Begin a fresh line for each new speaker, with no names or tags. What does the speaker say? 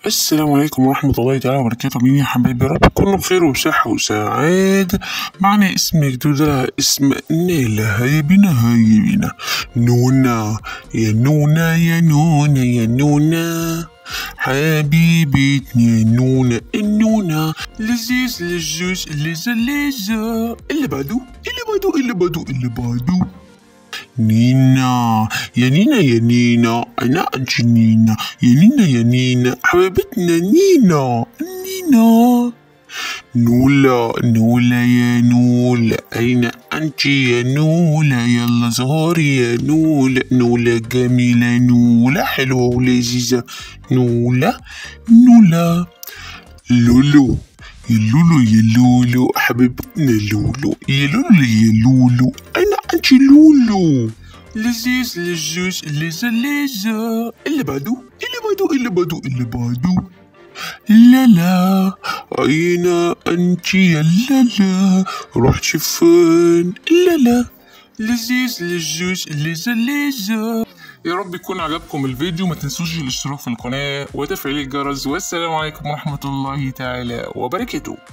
السلام عليكم ورحمة الله تعالى وبركاته مين يا حبايبي رب تكونوا بخير وبصحة وسعادة معنا اسم جديد لها اسم نيلة هيا بنا هيا بنا نونا يا نونا يا نونا يا نونا حبيبتنا يا نونا النونا لذيذ لجوز لذة لذة اللي بعده اللي بعده اللي بعده اللي بعده نينا يا نينا يا نينا أنا أنت نينا يا نينا يا نينا حبيبتنا نينا نينا نولا نولا يا نولا أين أنت يا نولا يلا ظهري يا نولا نولا جميلة نولا حلوة ولذيذة نولا نولا لولو يا لولو يا لولو حبيبتنا لولو يا لولو يا لولو أنا أنت لولو لذيذ لجوز لذة لذة اللي بعده اللي بعده اللي بعده اللي بعده لا لا أين أنت يا لا لا رحت فين لا لا لذيذ لجوز لذة لذة يا رب يكون عجبكم الفيديو ما تنسوش الاشتراك في القناة وتفعيل الجرس والسلام عليكم ورحمة الله تعالى وبركاته